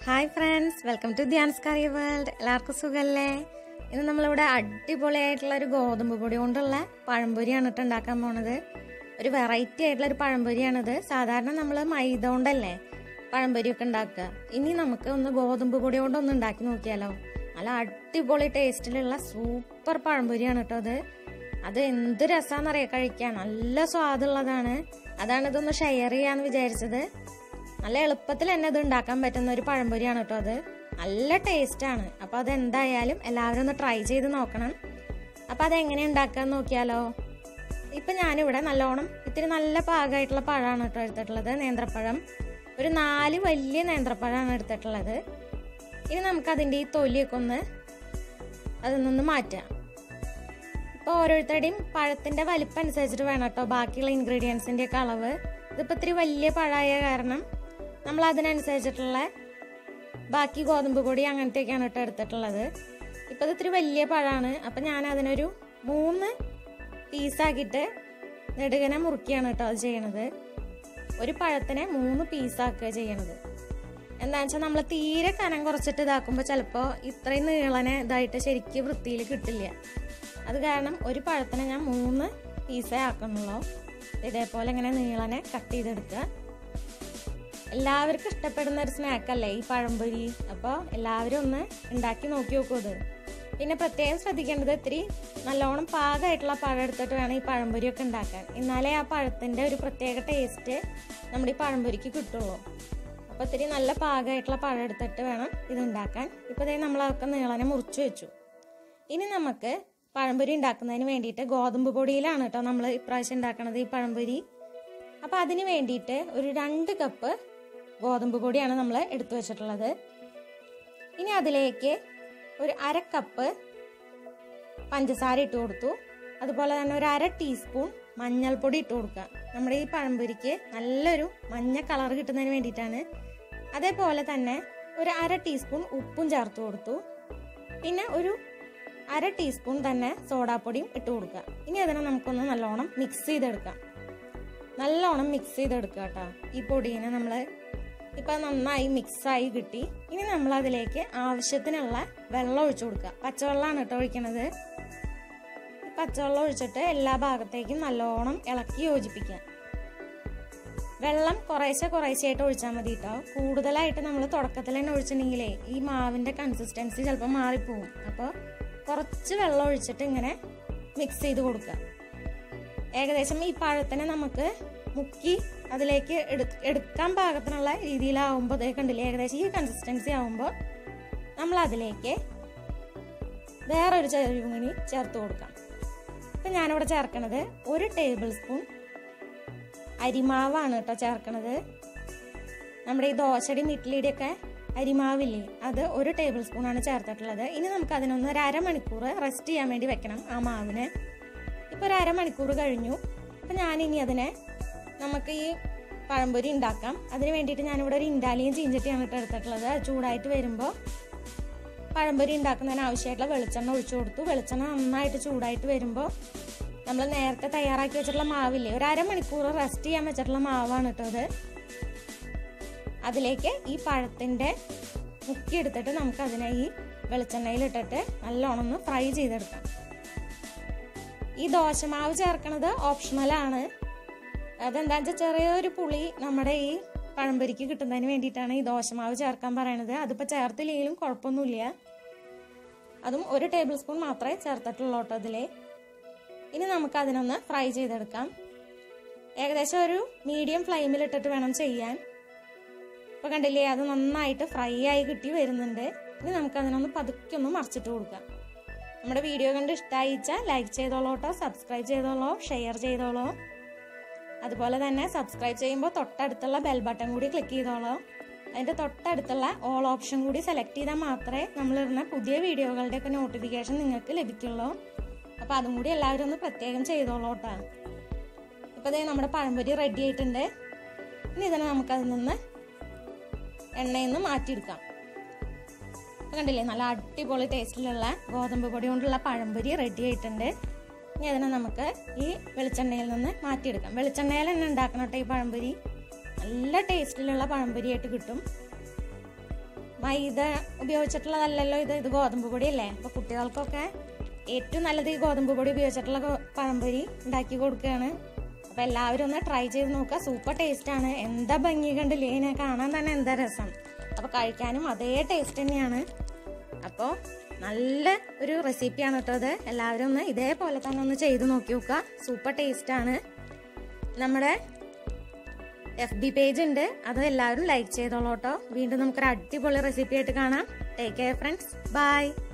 hi friends welcome to Dhyan's curry world എല്ലാവർക്കും സുഖല്ലേ ഇന്ന് നമ്മളിവിടെ അടിപൊളിയായിട്ടുള്ള ഒരു ഗോതമ്പ് പൊടി കൊണ്ടുള്ള പഴംപൊരിയാണ് ഇട്ട് ഉണ്ടാക്കാൻ പോണത് ഒരു വെറൈറ്റി ആയിട്ടുള്ള ഒരു പഴംപൊരിയാണിത് സാധാരണ നമ്മൾ മൈദ കൊണ്ടല്ലേ പഴംപൊരിയൊക്കെ ഉണ്ടാക്കുക ഇനി നമുക്ക് ഒന്ന് ഗോതമ്പ് പൊടി കൊണ്ടൊന്ന് ഉണ്ടാക്കി നോക്കിയാലോ നല്ല അടിപൊളി ടേസ്റ്റിലുള്ള സൂപ്പർ പഴംപൊരിയാണ് കേട്ടോ അത് അത് എന്ത് രസമാണെന്നറിയാം കഴിക്കാൻ നല്ല സ്വാദുള്ളതാണ് അതാണ് ഇതൊന്ന് ഷെയർ ചെയ്യാന്ന് വിചാരിച്ചത് നല്ല എളുപ്പത്തിൽ തന്നെ ഇത് ഉണ്ടാക്കാൻ പറ്റുന്ന ഒരു പഴംപൊരിയാണ് കേട്ടോ അത് നല്ല ടേസ്റ്റാണ് അപ്പോൾ അത് എന്തായാലും എല്ലാവരും ഒന്ന് ട്രൈ ചെയ്ത് നോക്കണം അപ്പോൾ അത് എങ്ങനെ ഉണ്ടാക്കാൻ നോക്കിയാലോ ഇപ്പം ഞാനിവിടെ നല്ലോണം ഇത്തിരി നല്ല പാകമായിട്ടുള്ള പഴമാണ് കേട്ടോ എടുത്തിട്ടുള്ളത് നേന്ത്രപ്പഴം ഒരു നാല് വലിയ നേന്ത്രപ്പഴമാണ് എടുത്തിട്ടുള്ളത് ഇനി നമുക്ക് അതിൻ്റെ ഈ തൊലിയൊക്കെ ഒന്ന് അതിൽ നിന്ന് മാറ്റാം ഇപ്പോൾ ഓരോരുത്തരുടെയും പഴത്തിൻ്റെ വലിപ്പം അനുസരിച്ചിട്ട് വേണം കേട്ടോ ബാക്കിയുള്ള ഇൻഗ്രീഡിയൻസിൻ്റെ ഒക്കെ അളവ് ഇതിപ്പോൾ ഇത്തിരി വലിയ പഴമായ കാരണം നമ്മൾ അതിനനുസരിച്ചിട്ടുള്ള ബാക്കി ഗോതമ്പ് പൊടി അങ്ങനത്തെയൊക്കെയാണ് കേട്ടോ എടുത്തിട്ടുള്ളത് ഇപ്പോൾ ഇത് ഇത്തിരി വലിയ പഴമാണ് അപ്പം ഞാൻ അതിനൊരു മൂന്ന് പീസാക്കിയിട്ട് നെടുകനെ മുറുക്കിയാണ് കേട്ടോ അത് ചെയ്യണത് ഒരു പഴത്തിനെ മൂന്ന് പീസാക്കുക ചെയ്യണത് എന്താണെന്ന് വെച്ചാൽ നമ്മൾ തീരെ കനം കുറച്ചിട്ട് ഇതാക്കുമ്പോൾ ചിലപ്പോൾ ഇത്രയും നീളനെ ഇതായിട്ട് ശരിക്കും വൃത്തിയിൽ കിട്ടില്ല അത് കാരണം ഒരു പഴത്തിനെ ഞാൻ മൂന്ന് പീസേ ആക്കുന്നുള്ളൂ ഇതേപോലെ ഇങ്ങനെ നീളനെ കട്ട് ചെയ്തെടുക്കുക എല്ലാവർക്കും ഇഷ്ടപ്പെടുന്ന ഒരു സ്നാക്കല്ലേ ഈ പഴംപൊരി അപ്പോൾ എല്ലാവരും ഒന്ന് ഉണ്ടാക്കി നോക്കി നോക്കൂ ഇത് പിന്നെ പ്രത്യേകം ശ്രദ്ധിക്കേണ്ടത് ഇത്തിരി നല്ലോണം പാകമായിട്ടുള്ള പഴം എടുത്തിട്ട് വേണം ഈ പഴംപൊരിയൊക്കെ ഉണ്ടാക്കാൻ എന്നാലേ ആ പഴത്തിൻ്റെ ഒരു പ്രത്യേക ടേസ്റ്റ് നമ്മുടെ ഈ പഴംപൊരിക്ക് കിട്ടുള്ളൂ അപ്പോൾ ഇത്തിരി നല്ല പാകമായിട്ടുള്ള പഴം എടുത്തിട്ട് വേണം ഇത് ഉണ്ടാക്കാൻ ഇപ്പോൾ ഇതേ നമ്മളതൊക്കെ നീളനെ മുറിച്ച് വെച്ചു ഇനി നമുക്ക് പഴംപൊരി ഉണ്ടാക്കുന്നതിന് വേണ്ടിയിട്ട് ഗോതമ്പ് പൊടിയിലാണ് കേട്ടോ നമ്മൾ ഇപ്രാവശ്യം ഉണ്ടാക്കണത് ഈ പഴംപൊരി അപ്പോൾ അതിന് വേണ്ടിയിട്ട് ഒരു രണ്ട് കപ്പ് ഗോതമ്പ് പൊടിയാണ് നമ്മൾ എടുത്തു വെച്ചിട്ടുള്ളത് ഇനി അതിലേക്ക് ഒരു അര കപ്പ് പഞ്ചസാര ഇട്ട് കൊടുത്തു അതുപോലെ തന്നെ ഒരു അര ടീസ്പൂൺ മഞ്ഞൾപ്പൊടി ഇട്ട് കൊടുക്കുക നമ്മുടെ ഈ പഴംപൊരിക്ക് നല്ലൊരു മഞ്ഞ കളർ കിട്ടുന്നതിന് വേണ്ടിയിട്ടാണ് അതേപോലെ തന്നെ ഒരു അര ടീസ്പൂൺ ഉപ്പും ചേർത്ത് കൊടുത്തു പിന്നെ ഒരു അര ടീസ്പൂൺ തന്നെ സോഡാപ്പൊടിയും ഇട്ട് കൊടുക്കുക ഇനി അതിനെ നമുക്കൊന്ന് നല്ലോണം മിക്സ് ചെയ്തെടുക്കാം നല്ലോണം മിക്സ് ചെയ്തെടുക്കുക കേട്ടോ ഈ പൊടീനെ നമ്മൾ ഇപ്പം നന്നായി മിക്സായി കിട്ടി ഇനി നമ്മൾ അതിലേക്ക് ആവശ്യത്തിനുള്ള വെള്ളം ഒഴിച്ചു കൊടുക്കുക പച്ചവെള്ളമാണ് കേട്ടോ ഒഴിക്കണത് ഈ പച്ചവെള്ളം ഒഴിച്ചിട്ട് എല്ലാ ഭാഗത്തേക്കും നല്ലോണം ഇളക്കി യോജിപ്പിക്കുക വെള്ളം കുറേശ്ശെ കുറേശ്ശെയായിട്ട് ഒഴിച്ചാൽ മതി കേട്ടോ കൂടുതലായിട്ട് നമ്മൾ തുടക്കത്തിൽ തന്നെ ഒഴിച്ചിട്ടുണ്ടെങ്കിലേ ഈ മാവിൻ്റെ കൺസിസ്റ്റൻസി ചിലപ്പോൾ മാറിപ്പോവും അപ്പോൾ കുറച്ച് വെള്ളം ഒഴിച്ചിട്ട് ഇങ്ങനെ മിക്സ് ചെയ്ത് കൊടുക്കുക ഏകദേശം ഈ പഴത്തിനെ നമുക്ക് മുക്കി അതിലേക്ക് എടുക്കാൻ പാകത്തിനുള്ള രീതിയിലാവുമ്പോൾ അതേ കണ്ടില്ലേ ഏകദേശം ഈ കൺസിസ്റ്റൻസി ആവുമ്പോൾ നമ്മൾ അതിലേക്ക് വേറൊരു ചെറുകുണി ചേർത്ത് കൊടുക്കാം ഇപ്പം ഞാനിവിടെ ചേർക്കണത് ഒരു ടേബിൾ സ്പൂൺ അരിമാവാണ് കേട്ടോ ചേർക്കണത് നമ്മുടെ ഈ ദോശയുടെയും ഇഡ്ഡലിയുടെയും ഒക്കെ അരിമാവില്ലേ അത് ഒരു ടേബിൾ സ്പൂണാണ് ചേർത്തിട്ടുള്ളത് ഇനി നമുക്ക് അതിനൊന്ന് ഒരു അരമണിക്കൂർ റെസ്റ്റ് ചെയ്യാൻ വേണ്ടി വെക്കണം ആ മാവിന് ഇപ്പോൾ ഒരു അരമണിക്കൂർ കഴിഞ്ഞു അപ്പം ഞാനിനി അതിനെ നമുക്ക് ഈ പഴംപൊരി ഉണ്ടാക്കാം അതിന് വേണ്ടിയിട്ട് ഞാനിവിടെ ഒരു ഇൻഡാലിയും ചീഞ്ചട്ടിയാണ് ഇട്ട് എടുത്തിട്ടുള്ളത് അത് ചൂടായിട്ട് വരുമ്പോൾ പഴംപൊരി ഉണ്ടാക്കുന്നതിന് ആവശ്യമായിട്ടുള്ള വെളിച്ചെണ്ണ ഒഴിച്ചു കൊടുത്തു വെളിച്ചെണ്ണ നന്നായിട്ട് ചൂടായിട്ട് വരുമ്പോൾ നമ്മൾ നേരത്തെ തയ്യാറാക്കി വെച്ചിട്ടുള്ള മാവില്ലേ ഒരു അരമണിക്കൂർ റെസ്റ്റ് ചെയ്യാൻ വെച്ചിട്ടുള്ള മാവാണ് കേട്ടോ അത് അതിലേക്ക് ഈ പഴത്തിൻ്റെ മുക്കിയെടുത്തിട്ട് നമുക്ക് അതിനെ ഈ വെളിച്ചെണ്ണയിൽ ഇട്ടിട്ട് നല്ലോണം ഒന്ന് ഫ്രൈ ചെയ്തെടുക്കാം ഈ ദോശമാവ് ചേർക്കണത് ഓപ്ഷണലാണ് അതെന്താ വെച്ചാൽ ചെറിയൊരു പുളി നമ്മുടെ ഈ പഴംപൊരിക്ക് കിട്ടുന്നതിന് വേണ്ടിയിട്ടാണ് ഈ ദോശമാവ് ചേർക്കാൻ പറയണത് അതിപ്പോൾ ചേർത്തില്ലെങ്കിലും കുഴപ്പമൊന്നുമില്ല അതും ഒരു ടേബിൾ സ്പൂൺ മാത്രമേ ചേർത്തിട്ടുള്ളൂ കേട്ടോ അതിൽ ഇനി നമുക്ക് അതിനൊന്ന് ഫ്രൈ ചെയ്തെടുക്കാം ഏകദേശം ഒരു മീഡിയം ഫ്ലെയിമിൽ ഇട്ടിട്ട് വേണം ചെയ്യാൻ ഇപ്പോൾ കണ്ടില്ലേ അത് നന്നായിട്ട് ഫ്രൈ ആയി കിട്ടി വരുന്നുണ്ട് ഇനി നമുക്ക് അതിനൊന്ന് പതുക്കെ ഒന്ന് മറിച്ചിട്ട് കൊടുക്കാം നമ്മുടെ വീഡിയോ കണ്ട് ഇഷ്ടമായിച്ചാൽ ലൈക്ക് ചെയ്തോളൂ കേട്ടോ സബ്സ്ക്രൈബ് ചെയ്തോളൂ ഷെയർ ചെയ്തോളൂ അതുപോലെ തന്നെ സബ്സ്ക്രൈബ് ചെയ്യുമ്പോൾ തൊട്ടടുത്തുള്ള ബെൽ ബട്ടൺ കൂടി ക്ലിക്ക് ചെയ്തോളൂ അതിൻ്റെ തൊട്ടടുത്തുള്ള ഓൾ ഓപ്ഷൻ കൂടി സെലക്ട് ചെയ്താൽ മാത്രമേ നമ്മളിടുന്ന പുതിയ വീഡിയോകളുടെയൊക്കെ നോട്ടിഫിക്കേഷൻ നിങ്ങൾക്ക് ലഭിക്കുള്ളൂ അപ്പോൾ അതും കൂടി എല്ലാവരും ഒന്ന് പ്രത്യേകം ചെയ്തോളൂ കേട്ടോ ഇപ്പോൾ ഇതേ നമ്മുടെ പഴംപൊരി റെഡി ആയിട്ടുണ്ട് ഇനി ഇതിനെ നമുക്കതിൽ നിന്ന് എണ്ണയിൽ നിന്ന് മാറ്റിയെടുക്കാം കണ്ടില്ലേ നല്ല അടിപൊളി ടേസ്റ്റിലുള്ള ഗോതമ്പ് പൊടി കൊണ്ടുള്ള പഴംപൊരി റെഡി ആയിട്ടുണ്ട് ഇനി അതിനെ നമുക്ക് ഈ വെളിച്ചെണ്ണയിൽ നിന്ന് മാറ്റിയെടുക്കാം വെളിച്ചെണ്ണയിൽ തന്നെ ഉണ്ടാക്കണം കേട്ടോ ഈ പഴംപൊരി നല്ല ടേസ്റ്റിലുള്ള പഴംപൊരി ആയിട്ട് കിട്ടും മൈദ ഉപയോഗിച്ചിട്ടുള്ളതല്ലല്ലോ ഇത് ഇത് ഗോതമ്പ് പൊടിയല്ലേ അപ്പോൾ കുട്ടികൾക്കൊക്കെ ഏറ്റവും നല്ലത് ഈ ഗോതമ്പ് പൊടി ഉപയോഗിച്ചിട്ടുള്ള ഗോ- പഴംപൊരി ഉണ്ടാക്കി കൊടുക്കുകയാണ് അപ്പോൾ എല്ലാവരും ഒന്ന് ട്രൈ ചെയ്ത് നോക്കുക സൂപ്പർ ടേസ്റ്റ് ആണ് എന്താ ഭംഗി കണ്ടില്ലേ ഇതിനെ കാണാൻ തന്നെ എന്താ രസം അപ്പോൾ കഴിക്കാനും അതേ ടേസ്റ്റ് തന്നെയാണ് അപ്പോൾ നല്ല ഒരു റെസിപ്പിയാണ് കേട്ടോ അത് എല്ലാവരും ഒന്ന് ഇതേപോലെ തന്നെ ഒന്ന് ചെയ്ത് നോക്കി നോക്കുക സൂപ്പർ ടേസ്റ്റ് ആണ് നമ്മുടെ എഫ് ബി പേജ് ഉണ്ട് അത് എല്ലാവരും ലൈക്ക് ചെയ്തോളൂ കേട്ടോ വീണ്ടും നമുക്കൊരു അടിപൊളി റെസിപ്പി ആയിട്ട് കാണാം ടേക്ക് കെയർ ഫ്രണ്ട്സ് ബൈ